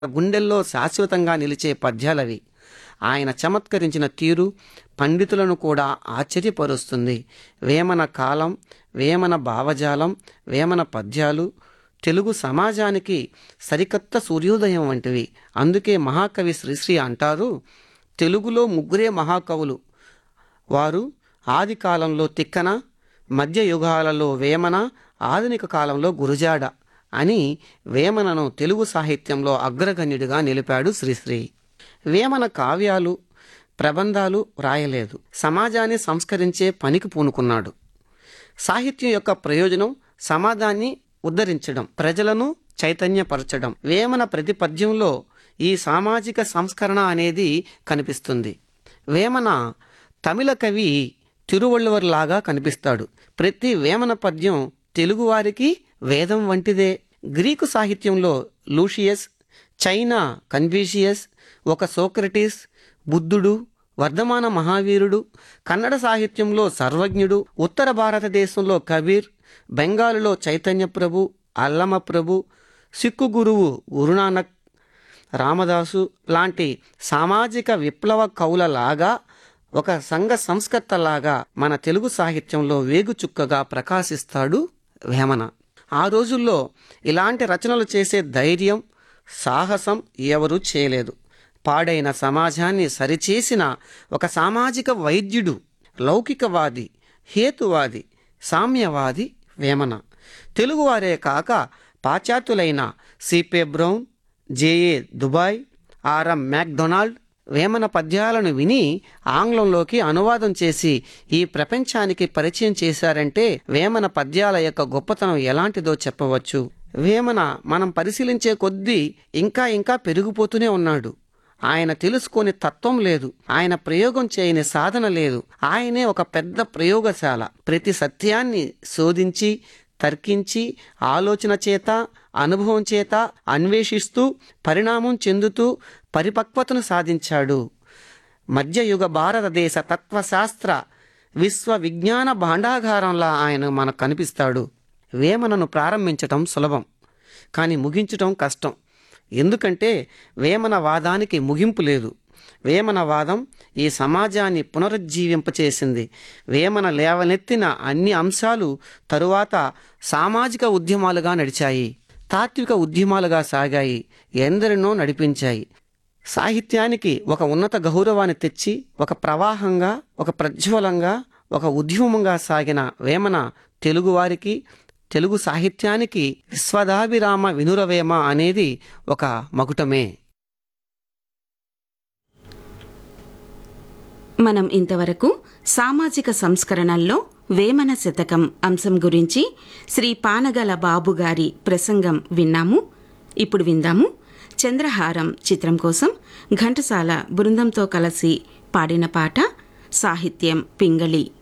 గుండెల్లో శాశ్వతంగా నిలిచే పద్యాలవి ఆయన చమత్కరించిన తీరు పండితులను కూడా ఆశ్చర్యపరుస్తుంది వేమన కాలం వేమన భావజాలం వేమన పద్యాలు తెలుగు సమాజానికి సరికొత్త సూర్యోదయం వంటివి అందుకే మహాకవి శ్రీశ్రీ అంటారు తెలుగులో ముగ్గురే మహాకవులు వారు ఆది కాలంలో తిక్కన మధ్య యుగాలలో వేమన ఆధునిక కాలంలో గురుజాడ అని వేమనను తెలుగు సాహిత్యంలో అగ్రగణ్యుడిగా నిలిపాడు శ్రీశ్రీ వేమన కావ్యాలు ప్రబంధాలు రాయలేదు సమాజాన్ని సంస్కరించే పనికి పూనుకున్నాడు సాహిత్యం యొక్క ప్రయోజనం సమాజాన్ని ఉద్ధరించడం ప్రజలను చైతన్యపరచడం వేమన ప్రతి పద్యంలో ఈ సామాజిక సంస్కరణ అనేది కనిపిస్తుంది వేమన తమిళ కవి తిరువళ్ళువర్ లాగా కనిపిస్తాడు ప్రతి వేమన పద్యం తెలుగువారికి వేదం వంటిదే గ్రీకు సాహిత్యంలో లూషియస్ చైనా కన్ఫ్యూషియస్ ఒక సోక్రటీస్ బుద్ధుడు వర్ధమాన మహావీరుడు కన్నడ సాహిత్యంలో సర్వజ్ఞుడు ఉత్తర భారతదేశంలో కబీర్ బెంగాలులో చైతన్య ప్రభు అల్లమ ప్రభు సిక్కు గురువు గురునానక్ రామదాసు లాంటి సామాజిక విప్లవ కవులలాగా ఒక సంఘ సంస్కర్తలాగా మన తెలుగు సాహిత్యంలో వేగుచుక్కగా ప్రకాశిస్తాడు వేమన ఆ రోజుల్లో ఇలాంటి రచనలు చేసే ధైర్యం సాహసం ఎవరూ చేయలేదు పాడైన సమాజాన్ని సరిచేసిన ఒక సామాజిక వైద్యుడు లౌకికవాది హేతువాది సామ్యవాది వేమన తెలుగువారే కాక పాశ్చాత్యులైన C P Brown J A Dubois R M McDonald Vemana పద్యాలను విని ఆంగ్లంలోకి అనువాదం చేసి ఈ ప్రపంచానికి పరిచయం చేశారంటే వేమన పద్యాల యొక్క గొప్పతనం ఎలాంటిదో చెప్పవచ్చు వేమన మనం పరిశీలించే కొద్దీ ఇంకా ఇంకా పెరిగిపోతూనే ఉన్నాడు ఆయన తెలుసుకొని తత్వం లేదు ఆయన ప్రయోగం చేయని సాధన లేదు ఆయనే ఒక పెద్ద ప్రయోగశాల ప్రతి సత్యాన్ని శోధించి తర్కించి ఆలోచన చేత అనుభవం చేత అన్వేషిస్తూ పరిణామం చెందుతూ పరిపక్వతను సాధించాడు మధ్యయుగ భారతదేశ తత్వశాస్త్ర విశ్వ విజ్ఞాన భాండాగారంలా ఆయన మనకు కనిపిస్తాడు వేమనను ప్రారంభించటం సులభం కానీ ముగించటం కష్టం ఎందుకంటే వేమన వాదానికి ముగింపు లేదు వేమన వాదం ఈ సమాజాన్ని పునరుజ్జీవింపచేసింది వేమన లేవనెత్తిన అన్ని అంశాలు తరువాత సామాజిక ఉద్యమాలుగా నడిచాయి తాత్విక ఉద్యమాలుగా సాగాయి ఎందరినో నడిపించాయి సాహిత్యానికి ఒక ఉన్నత గౌరవాన్ని తెచ్చి ఒక ప్రవాహంగా ఒక ప్రజ్వలంగా ఒక ఉద్యమంగా సాగిన వేమన తెలుగువారికి తెలుగు సాహిత్యానికి విశ్వదాభిరామ వినురవేమ అనేది ఒక మకుటమే మనం ఇంతవరకు సామాజిక సంస్కరణల్లో వేమన శతకం అంశం గురించి శ్రీ పానగల బాబు గారి ప్రసంగం విన్నాము ఇప్పుడు విందాము చంద్రహారం చిత్రం కోసం ఘంటసాల బృందంతో కలిసి పాడిన పాట సాహిత్యం పింగళి